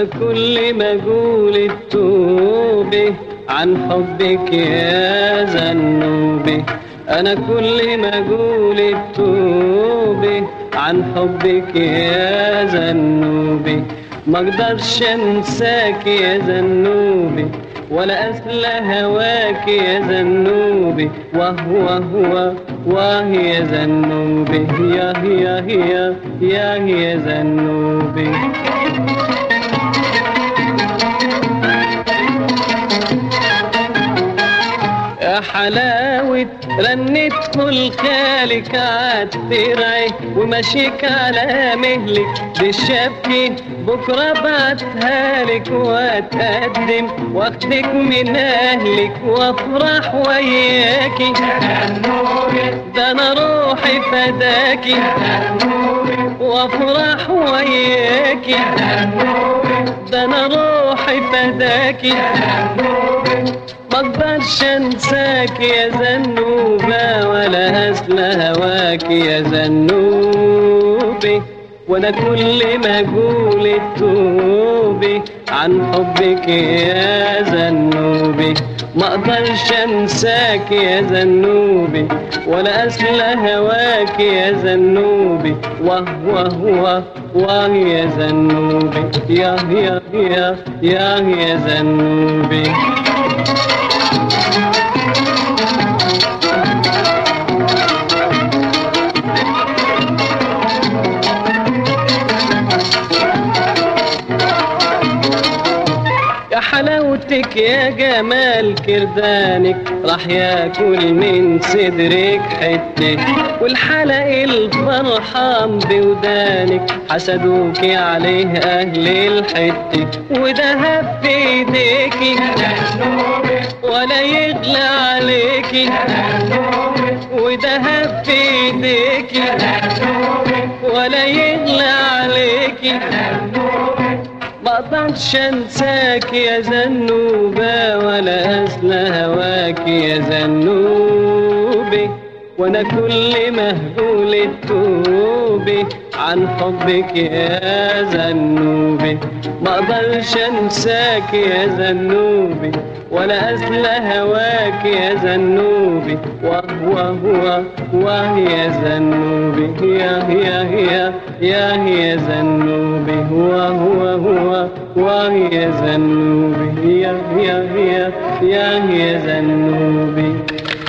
وانا كل ما اقول التوبة عن حبك يا زنوبي انا كل ما اقول التوبة عن حبك يا زنوبي ما اقدرش انساك يا زنوبي ولا اسلى هواك يا زنوبي وهو هو واه يا زنوبي يا يا يا يا يا زنوبي يا حلاوة رنت كل خالك عالترعي ومشيك على مهلك بالشبكة بكرة بعتها لك واتقدم واخدك من اهلك وافرح وياكي ده انا روحي فداكي وافرح وياكي ده انا روحي فداكي ما اقدرش انساك يا زنوبة ولا اسلى هواك يا زنوبي وانا كل ما اقول التوبي عن حبك يا زنوبي ما اقدرش انساك يا زنوبي ولا اسلى هواك يا زنوبي واه واه واه واه يا زنوبي يا يا يا يا يا زنوبي يا حلاوتك يا جمال كردانك راح ياكل من صدرك حتة والحلق الفرحان بودانك حسدوك عليه اهل الحتة وذهب في ايديكي ولا يغلى عليكي وذهب في ايديكي ولا يغلى عليكي ما اقدرش انساك يا زنوبة ولا اسلى هواك يا زنوبي وانا كل مهبول التوبي عن حبك يا زنوبي ما اقدرش انساك يا زنوبي ولا اسلى هواك يا زنوبي وهو هو واه يا زنوبي يا يا يا يا يا زنوبي هو هو هو واه يا زنوبي يا يا يا يا يا زنوبي